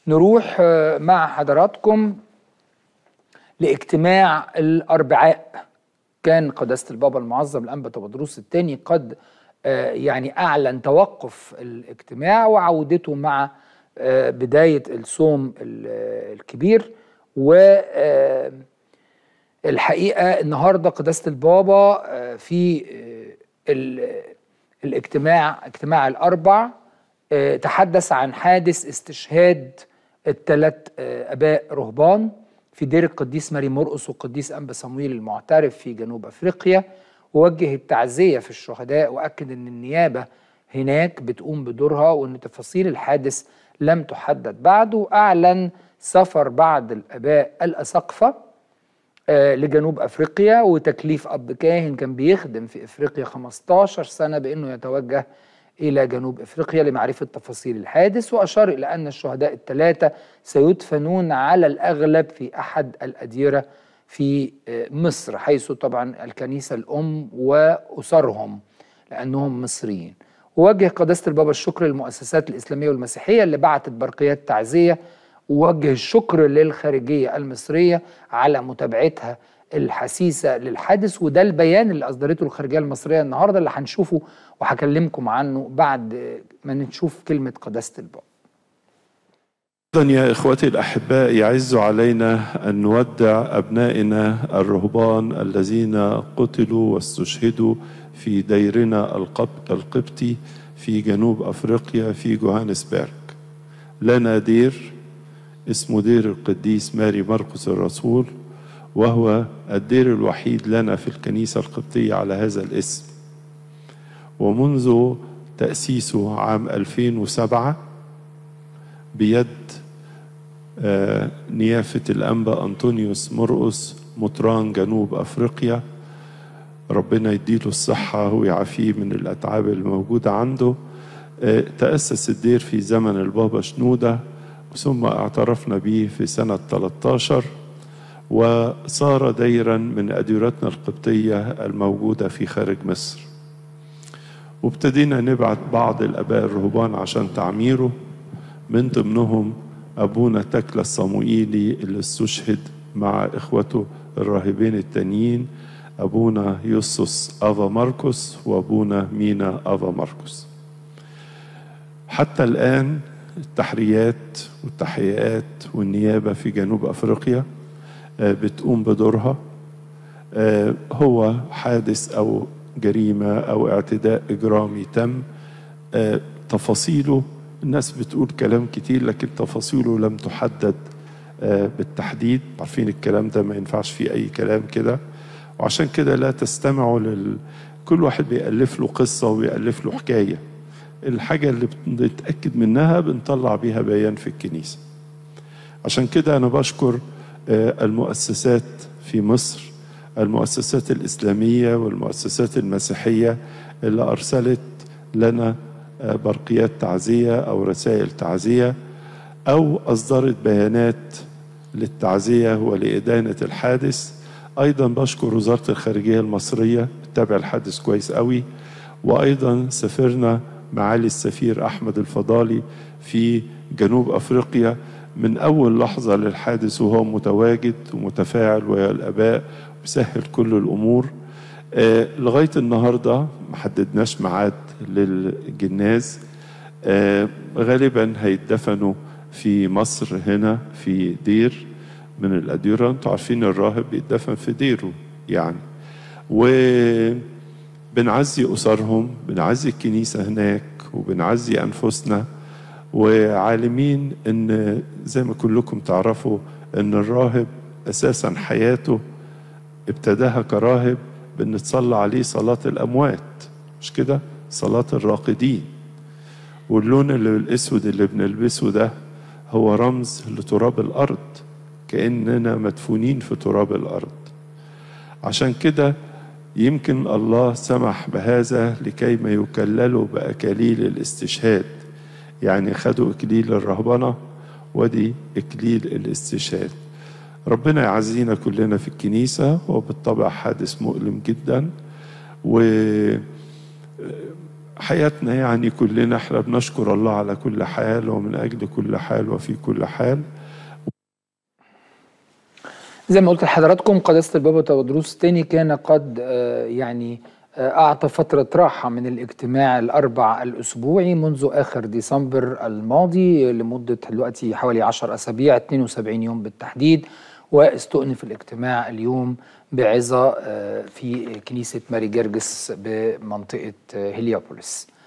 نروح آه، مع حضراتكم لاجتماع الأربعاء كان قداسة البابا المعظم الأنبا تبدروس الثاني قد آه، يعني أعلن توقف الاجتماع وعودته مع آه، بداية الصوم ال- الكبير و آه، الحقيقة النهاردة قداسة البابا آه، في آه، ال- الاجتماع اجتماع الأربع آه، تحدث عن حادث استشهاد الثلاث آباء رهبان في دير القديس ماري مرقس والقديس أنبا صمويل المعترف في جنوب أفريقيا ووجه التعزية في الشهداء وأكد أن النيابة هناك بتقوم بدورها وأن تفاصيل الحادث لم تحدد بعد وأعلن سفر بعض الآباء الأساقفة آه، لجنوب افريقيا وتكليف اب كاهن كان بيخدم في افريقيا 15 سنه بانه يتوجه الى جنوب افريقيا لمعرفه تفاصيل الحادث واشار الى ان الشهداء الثلاثه سيدفنون على الاغلب في احد الاديره في آه، مصر حيث طبعا الكنيسه الام واسرهم لانهم مصريين ووجه قداسه البابا الشكر للمؤسسات الاسلاميه والمسيحيه اللي بعتت برقيات تعزيه ووجه الشكر للخارجيه المصريه على متابعتها الحسيسه للحادث وده البيان اللي اصدرته الخارجيه المصريه النهارده اللي هنشوفه وهكلمكم عنه بعد ما نشوف كلمه قداسه البابا أيضا يا إخوتي الأحباء يعز علينا أن نودع أبنائنا الرهبان الذين قتلوا واستشهدوا في ديرنا القب- القبطي في جنوب أفريقيا في جوهانسبرغ لنا دير اسمه دير القديس ماري مرقس الرسول وهو الدير الوحيد لنا في الكنيسة القبطية على هذا الاسم ومنذ تأسيسه عام 2007 بيد آه، نيافة الأنبا أنطونيوس مرقس مطران جنوب أفريقيا ربنا يديله الصحة ويعافيه من الأتعاب الموجودة عنده آه، تأسس الدير في زمن البابا شنودة ثم اعترفنا به في سنة 13 وصار ديرا من أديرتنا القبطية الموجودة في خارج مصر وابتدينا نبعت بعض الآباء الرهبان عشان تعميره من ضمنهم أبونا تكلا الصموئيلي اللي استشهد مع إخوته الراهبين التانيين أبونا يوسوس أفا ماركوس وأبونا مينا أفا ماركوس حتى الآن التحريات والتحقيقات والنيابة في جنوب أفريقيا آه، بتقوم بدورها آه، هو حادث أو جريمة أو اعتداء إجرامي تم آه، تفاصيله الناس بتقول كلام كتير لكن تفاصيله لم تحدد آه، بالتحديد عارفين الكلام ده ما ينفعش فيه أي كلام كده وعشان كده لا تستمعوا لل كل واحد بيألف له قصة وبيألف له حكاية الحاجة اللي بنتأكد منها بنطلع بيها بيان في الكنيسة عشان كده أنا بشكر آه، المؤسسات في مصر المؤسسات الإسلامية والمؤسسات المسيحية اللي أرسلت لنا آه، برقيات تعزية أو رسائل تعزية أو أصدرت بيانات للتعزية ولإدانة الحادث أيضا بشكر وزارة الخارجية المصرية بتتابع الحادث كويس قوي وأيضا سافرنا معالي السفير أحمد الفضالي في جنوب أفريقيا من أول لحظة للحادث وهو متواجد ومتفاعل ويا الآباء بيسهل كل الأمور آه لغاية النهاردة ما حددناش ميعاد للجناز آه غالبا هيدفنوا في مصر هنا في دير من الأديرة انتوا عارفين الراهب بيدفن في ديره يعني وبنعزي أسرهم بنعزي الكنيسة هناك وبنعزي أنفسنا وعالمين ان زي ما كلكم تعرفوا ان الراهب اساسا حياته ابتداها كراهب بان تصلى عليه صلاة الاموات مش كده صلاة الراقدين واللون اللي الاسود اللي بنلبسه ده هو رمز لتراب الارض كاننا مدفونين في تراب الارض عشان كده يمكن الله سمح بهذا لكي ما يكللوا باكاليل الاستشهاد يعني خدوا اكليل الرهبنه ودي اكليل الاستشهاد ربنا يعزينا كلنا في الكنيسه وبالطبع حادث مؤلم جدا و حياتنا يعني كلنا احنا بنشكر الله على كل حال ومن اجل كل حال وفي كل حال زي ما قلت لحضراتكم قداسة البابا تودروس الثاني كان قد آه، يعني آه، أعطى فترة راحة من الاجتماع الأربع الأسبوعي منذ آخر ديسمبر الماضي لمدة دلوقتي حوالي 10 أسابيع 72 يوم بالتحديد واستؤنف الاجتماع اليوم بعظة آه، في كنيسة ماري جرجس بمنطقة آه، هليوبوليس